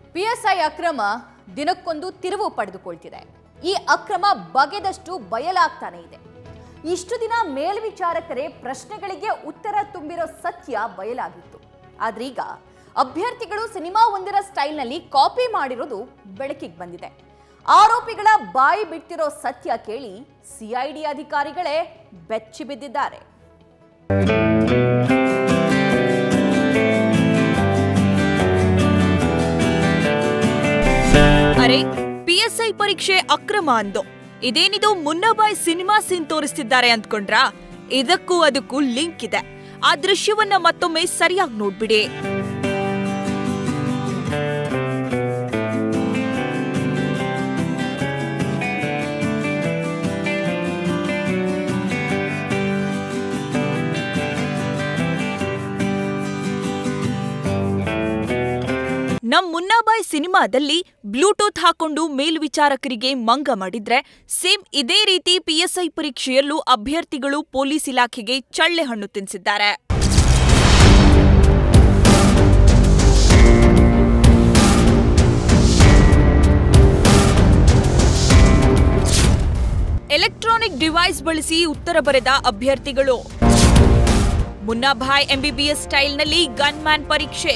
PSI ಅಕ್ರಮ ದಿನಕ್ಕೊಂದು ತಿರುವು ಪಡೆದುಕೊಳ್ತಿದೆ ಈ ಅಕ್ರಮ ಬಗೆದಷ್ಟು ಬಯಲಾಗ್ತಾನೆ ಇದೆ ಇಷ್ಟು ದಿನ ಮೇಲ್ವಿಚಾರಕರೇ ಪ್ರಶ್ನೆಗಳಿಗೆ ಉತ್ತರ ತುಂಬಿರೋ ಸತ್ಯ ಬಯಲಾಗಿತ್ತು ಆದ್ರೀಗ ಅಭ್ಯರ್ಥಿಗಳು ಸಿನಿಮಾ ಒಂದರ ಸ್ಟೈಲ್ನಲ್ಲಿ ಕಾಪಿ ಮಾಡಿರೋದು ಬೆಳಕಿಗೆ ಬಂದಿದೆ ಆರೋಪಿಗಳ ಬಾಯಿ ಬಿಟ್ಟಿರೋ ಸತ್ಯ ಕೇಳಿ ಸಿಐಡಿ ಅಧಿಕಾರಿಗಳೇ ಬೆಚ್ಚಿ ಬಿದ್ದಿದ್ದಾರೆ ಅರೆ ಪಿಎಸ್ಐ ಪರೀಕ್ಷೆ ಅಕ್ರಮ ಅಂದು ಇದೇನಿದು ಮುನ್ನಬಾಯ್ ಸಿನಿಮಾ ಸೀನ್ ತೋರಿಸ್ತಿದ್ದಾರೆ ಅಂದ್ಕೊಂಡ್ರಾ ಇದಕ್ಕೂ ಅದಕ್ಕೂ ಲಿಂಕ್ ಇದೆ ಆ ದೃಶ್ಯವನ್ನ ಮತ್ತೊಮ್ಮೆ ಸರಿಯಾಗಿ ನೋಡ್ಬಿಡಿ ನಮ್ ಮುನ್ನಾಬಾಯ್ ಸಿನಿಮಾದಲ್ಲಿ ಬ್ಲೂಟೂತ್ ಹಾಕೊಂಡು ಮೇಲ್ವಿಚಾರಕರಿಗೆ ಮಂಗ ಮಾಡಿದ್ರೆ ಸೇಮ್ ಇದೇ ರೀತಿ ಪಿಎಸ್ಐ ಪರೀಕ್ಷೆಯಲ್ಲೂ ಅಭ್ಯರ್ಥಿಗಳು ಪೊಲೀಸ್ ಇಲಾಖೆಗೆ ಚಳ್ಳೆ ಹಣ್ಣು ತಿನ್ಸಿದ್ದಾರೆ ಎಲೆಕ್ಟ್ರಾನಿಕ್ ಡಿವೈಸ್ ಬಳಸಿ ಉತ್ತರ ಬರೆದ ಅಭ್ಯರ್ಥಿಗಳು ಮುನ್ನಾಭಾಯ್ ಎಂಬಿಬಿಎಸ್ ಸ್ಟೈಲ್ನಲ್ಲಿ ಗನ್ಮ್ಯಾನ್ ಪರೀಕ್ಷೆ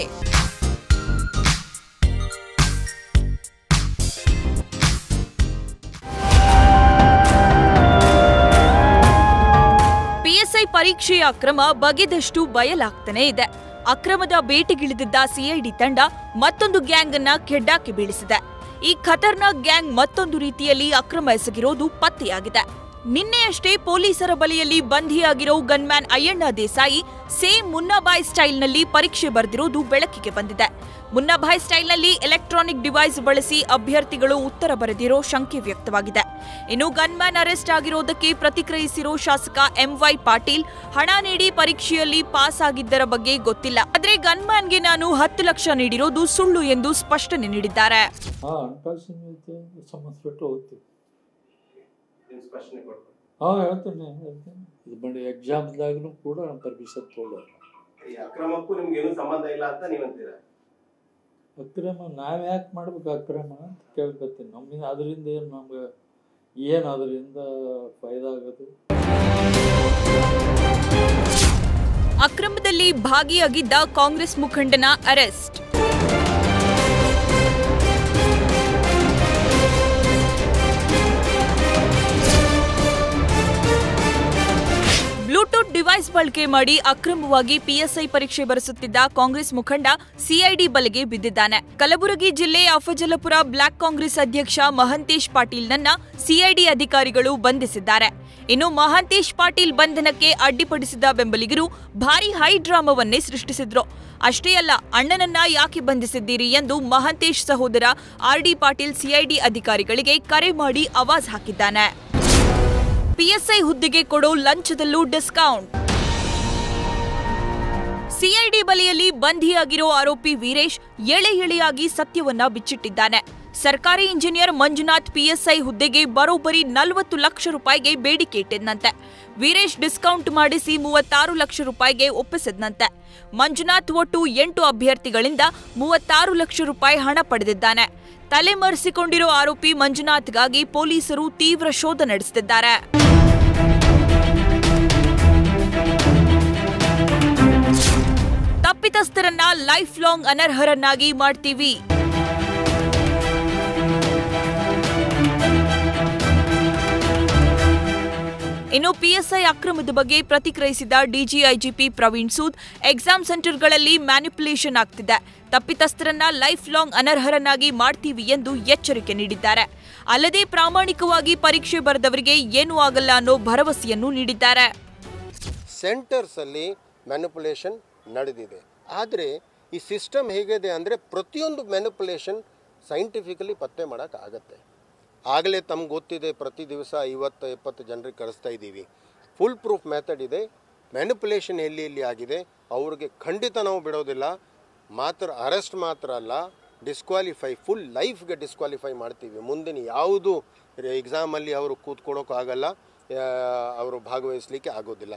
ಪಿಎಸ್ಐ ಪರೀಕ್ಷೆಯ ಅಕ್ರಮ ಬಗೆದಷ್ಟು ಬಯಲಾಗ್ತಾನೆ ಇದೆ ಅಕ್ರಮದ ಬೇಟೆಗಿಳಿದಿದ್ದ ಸಿಐಡಿ ತಂಡ ಮತ್ತೊಂದು ಗ್ಯಾಂಗ್ ಅನ್ನ ಕೆಡ್ಡಾಕಿ ಬೀಳಿಸಿದೆ ಈ ಖತರ್ನಾಕ್ ಗ್ಯಾಂಗ್ ಮತ್ತೊಂದು ರೀತಿಯಲ್ಲಿ ಅಕ್ರಮ ಎಸಗಿರೋದು ಪತ್ತೆಯಾಗಿದೆ ನಿನ್ನೆಯಷ್ಟೇ ಪೊಲೀಸರ ಬಲೆಯಲ್ಲಿ ಬಂಧಿಯಾಗಿರೋ ಗನ್ಮ್ಯಾನ್ ಅಯ್ಯಣ್ಣ ದೇಸಾಯಿ ಸೇಮ್ ಮುನ್ನಾಬಾಯ್ ಸ್ಟೈಲ್ನಲ್ಲಿ ಪರೀಕ್ಷೆ ಬರೆದಿರೋದು ಬೆಳಕಿಗೆ ಬಂದಿದೆ ಮುನ್ನಾಬಾಯ್ ಸ್ಟೈಲ್ನಲ್ಲಿ ಎಲೆಕ್ಟ್ರಾನಿಕ್ ಡಿವೈಸ್ ಬಳಸಿ ಅಭ್ಯರ್ಥಿಗಳು ಉತ್ತರ ಬರೆದಿರೋ ಶಂಕೆ ವ್ಯಕ್ತವಾಗಿದೆ ಇನ್ನು ಗನ್ಮ್ಯಾನ್ ಅರೆಸ್ಟ್ ಆಗಿರೋದಕ್ಕೆ ಪ್ರತಿಕ್ರಿಯಿಸಿರೋ ಶಾಸಕ ಎಂವೈ ಪಾಟೀಲ್ ಹಣ ನೀಡಿ ಪರೀಕ್ಷೆಯಲ್ಲಿ ಪಾಸ್ ಆಗಿದ್ದರ ಬಗ್ಗೆ ಗೊತ್ತಿಲ್ಲ ಆದ್ರೆ ಗನ್ಮ್ಯಾನ್ಗೆ ನಾನು ಹತ್ತು ಲಕ್ಷ ನೀಡಿರೋದು ಸುಳ್ಳು ಎಂದು ಸ್ಪಷ್ಟನೆ ನೀಡಿದ್ದಾರೆ ಹಾಂ ಹಣಕಾಸಿನ ರೀತಿ ಸಂಬಂಧಪಟ್ಟು ಹೋಗ್ತೀವಿ ನೀವು ಸ್ಪಷ್ಟನೆ ಕೊಡ್ಬೇಕು ಹಾಂ ಹೇಳ್ತೇನೆ ಹೇಳ್ತೇನೆ ಇದು ಮಾಡಿ ಎಕ್ಸಾಮ್ದಾಗೂ ಕೂಡ ನಾನು ಪರ್ಮಿಷನ್ ತೊಗೊಳ್ಳೋರು ಈ ಅಕ್ರಮಕ್ಕೂ ನಿಮ್ಗೆ ಏನು ಸಂಬಂಧ ಇಲ್ಲ ಅಂತ ನೀವಂತೀರಾ ಅಕ್ರಮ ನಾವು ಯಾಕೆ ಮಾಡ್ಬೇಕು ಅಕ್ರಮ ಅಂತ ಕೇಳ್ಕೊತೀನಿ ನಮ್ಮಿಂದ ಅದರಿಂದ ಏನು ನಮ್ಗೆ ಏನು ಅದರಿಂದ ಫಾಯ್ದಾ ಆಗೋದು ಅಕ್ರಮದಲ್ಲಿ ಭಾಗಿಯಾಗಿದ್ದ ಕಾಂಗ್ರೆಸ್ ಮುಖಂಡನ ಅರೆಸ್ಟ್ ಬ್ಲೂಟೂತ್ ಡಿವೈಸ್ ಬಳಕೆ ಮಾಡಿ ಅಕ್ರಮವಾಗಿ ಪಿಎಸ್ಐ ಪರೀಕ್ಷೆ ಬರೆಸುತ್ತಿದ್ದ ಕಾಂಗ್ರೆಸ್ ಮುಖಂಡ ಸಿಐಡಿ ಬಲೆಗೆ ಬಿದ್ದಿದ್ದಾನೆ ಕಲಬುರಗಿ ಜಿಲ್ಲೆ ಅಫಜಲಪುರ ಬ್ಲಾಕ್ ಕಾಂಗ್ರೆಸ್ ಅಧ್ಯಕ್ಷ ಮಹಂತೇಶ್ ಪಾಟೀಲ್ನನ್ನ ಸಿಐಡಿ ಅಧಿಕಾರಿಗಳು ಬಂಧಿಸಿದ್ದಾರೆ ಇನ್ನು ಮಹಾಂತೇಶ್ ಪಾಟೀಲ್ ಬಂಧನಕ್ಕೆ ಅಡ್ಡಿಪಡಿಸಿದ ಬೆಂಬಲಿಗರು ಭಾರಿ ಹೈ ಡ್ರಾಮಾವನ್ನೇ ಸೃಷ್ಟಿಸಿದ್ರು ಅಷ್ಟೇ ಅಲ್ಲ ಅಣ್ಣನನ್ನ ಯಾಕೆ ಬಂಧಿಸಿದ್ದೀರಿ ಎಂದು ಮಹಾಂತೇಶ್ ಸಹೋದರ ಆರ್ ಡಿ ಪಾಟೀಲ್ ಸಿಐಡಿ ಅಧಿಕಾರಿಗಳಿಗೆ ಕರೆ ಮಾಡಿ ಆವಾಜ್ ಹಾಕಿದ್ದಾನೆ ಪಿಎಸ್ಐ ಹುದ್ದೆಗೆ ಕೊಡೋ ಲಂಚದಲ್ಲೂ ಡಿಸ್ಕೌಂಟ್ ಸಿಐಡಿ ಬಲೆಯಲ್ಲಿ ಬಂಧಿಯಾಗಿರೋ ಆರೋಪಿ ವೀರೇಶ್ ಎಳೆ ಎಳೆಯಾಗಿ ಸತ್ಯವನ್ನ ಬಿಚ್ಚಿಟ್ಟಿದ್ದಾನೆ ಸರ್ಕಾರಿ ಇಂಜಿನಿಯರ್ ಮಂಜುನಾಥ್ ಪಿಎಸ್ಐ ಹುದ್ದೆಗೆ ಬರೋಬ್ಬರಿ ನಲವತ್ತು ಲಕ್ಷ ರೂಪಾಯಿಗೆ ಬೇಡಿಕೆ ಇಟ್ಟಿದ್ದಂತೆ ವೀರೇಶ್ ಡಿಸ್ಕೌಂಟ್ ಮಾಡಿಸಿ ಮೂವತ್ತಾರು ಲಕ್ಷ ರೂಪಾಯಿಗೆ ಒಪ್ಪಿಸಿದ್ನಂತೆ ಮಂಜುನಾಥ್ ಒಟ್ಟು ಎಂಟು ಅಭ್ಯರ್ಥಿಗಳಿಂದ ಮೂವತ್ತಾರು ಲಕ್ಷ ರೂಪಾಯಿ ಹಣ ಪಡೆದಿದ್ದಾನೆ ತಲೆಮರೆಸಿಕೊಂಡಿರೋ ಆರೋಪಿ ಮಂಜುನಾಥ್ಗಾಗಿ ಪೊಲೀಸರು ತೀವ್ರ ಶೋಧ ನಡೆಸುತ್ತಿದ್ದಾರೆ ತಪ್ಪಿತಸ್ಥರನ್ನ ಲೈಫ್ ಲಾಂಗ್ ಅನರ್ಹರನ್ನಾಗಿ ಮಾಡ್ತೀವಿ ಇನ್ನು ಪಿಎಸ್ಐ ಅಕ್ರಮದ ಬಗ್ಗೆ ಪ್ರತಿಕ್ರಿಯಿಸಿದ ಡಿಜಿಐಜಿಪಿ ಪ್ರವೀಣ್ ಸೂದ್ ಎಕ್ಸಾಮ್ ಸೆಂಟರ್ಗಳಲ್ಲಿ ಮ್ಯಾನಿಪುಲೇಷನ್ ಆಗ್ತಿದೆ ತಪ್ಪಿತಸ್ಥರನ್ನ ಲೈಫ್ ಲಾಂಗ್ ಅನರ್ಹರನ್ನಾಗಿ ಮಾಡ್ತೀವಿ ಎಂದು ಎಚ್ಚರಿಕೆ ನೀಡಿದ್ದಾರೆ ಅಲ್ಲದೆ ಪ್ರಾಮಾಣಿಕವಾಗಿ ಪರೀಕ್ಷೆ ಬರೆದವರಿಗೆ ಏನೂ ಆಗಲ್ಲ ಅನ್ನೋ ಭರವಸೆಯನ್ನು ನೀಡಿದ್ದಾರೆ ಸೆಂಟರ್ಸಲ್ಲಿ ಮ್ಯಾನಿಪುಲೇಷನ್ ನಡೆದಿದೆ ಆದರೆ ಈ ಸಿಸ್ಟಮ್ ಹೇಗಿದೆ ಅಂದರೆ ಪ್ರತಿಯೊಂದು ಮ್ಯಾನಿಪುಲೇಷನ್ ಸೈಂಟಿಫಿಕಲಿ ಪತ್ತೆ ಮಾಡೋಕ್ಕಾಗತ್ತೆ ಆಗಲೇ ತಮ್ಗೆ ಗೊತ್ತಿದೆ ಪ್ರತಿ ದಿವಸ ಐವತ್ತು ಎಪ್ಪತ್ತು ಜನರಿಗೆ ಕಳಿಸ್ತಾ ಇದ್ದೀವಿ ಫುಲ್ ಪ್ರೂಫ್ ಮೆಥಡ್ ಇದೆ ಮ್ಯಾನಿಪುಲೇಷನ್ ಎಲ್ಲಿ ಎಲ್ಲಿ ಆಗಿದೆ ಅವ್ರಿಗೆ ಖಂಡಿತ ನಾವು ಬಿಡೋದಿಲ್ಲ ಮಾತ್ರ ಅರೆಸ್ಟ್ ಮಾತ್ರ ಅಲ್ಲ ಡಿಸ್ಕ್ವಾಲಿಫೈ ಫುಲ್ ಲೈಫ್ಗೆ ಡಿಸ್ಕ್ವಾಲಿಫೈ ಮಾಡ್ತೀವಿ ಮುಂದಿನ ಯಾವುದು ಎಕ್ಸಾಮಲ್ಲಿ ಅವರು ಕೂತ್ಕೊಳ್ಳೋಕ್ಕಾಗಲ್ಲ ಆ, ಅವರು ಭಾಗವಹಿಸಲಿಕ್ಕೆ ಆಗೋದಿಲ್ಲ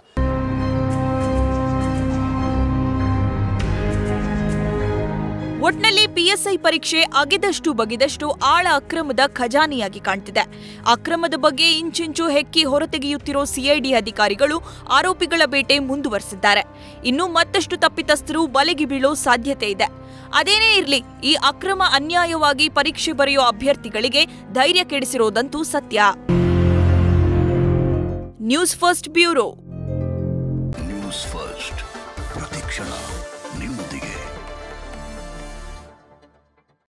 ಒಟ್ನಲ್ಲಿ ಪಿಎಸ್ಐ ಪರೀಕ್ಷೆ ಅಗೆದಷ್ಟು ಬಗೆದಷ್ಟು ಆಳ ಅಕ್ರಮದ ಖಜಾನೆಯಾಗಿ ಕಾಣ್ತಿದೆ ಅಕ್ರಮದ ಬಗ್ಗೆ ಇಂಚಿಂಚು ಹೆಕ್ಕಿ ಹೊರತೆಗೆಯುತ್ತಿರೋ ಸಿಐಡಿ ಅಧಿಕಾರಿಗಳು ಆರೋಪಿಗಳ ಬೇಟೆ ಮುಂದುವರೆಸಿದ್ದಾರೆ ಇನ್ನು ಮತ್ತಷ್ಟು ತಪ್ಪಿತಸ್ಥರು ಬಲೆಗೆ ಬೀಳೋ ಸಾಧ್ಯತೆ ಇದೆ ಅದೇನೇ ಇರಲಿ ಈ ಅಕ್ರಮ ಅನ್ಯಾಯವಾಗಿ ಪರೀಕ್ಷೆ ಬರೆಯೋ ಅಭ್ಯರ್ಥಿಗಳಿಗೆ ಧೈರ್ಯ ಕೆಡಿಸಿರೋದಂತೂ ಸತ್ಯ news first bureau news first ಪ್ರತಿಕ್ಷಣ ನಿಮ್ಮ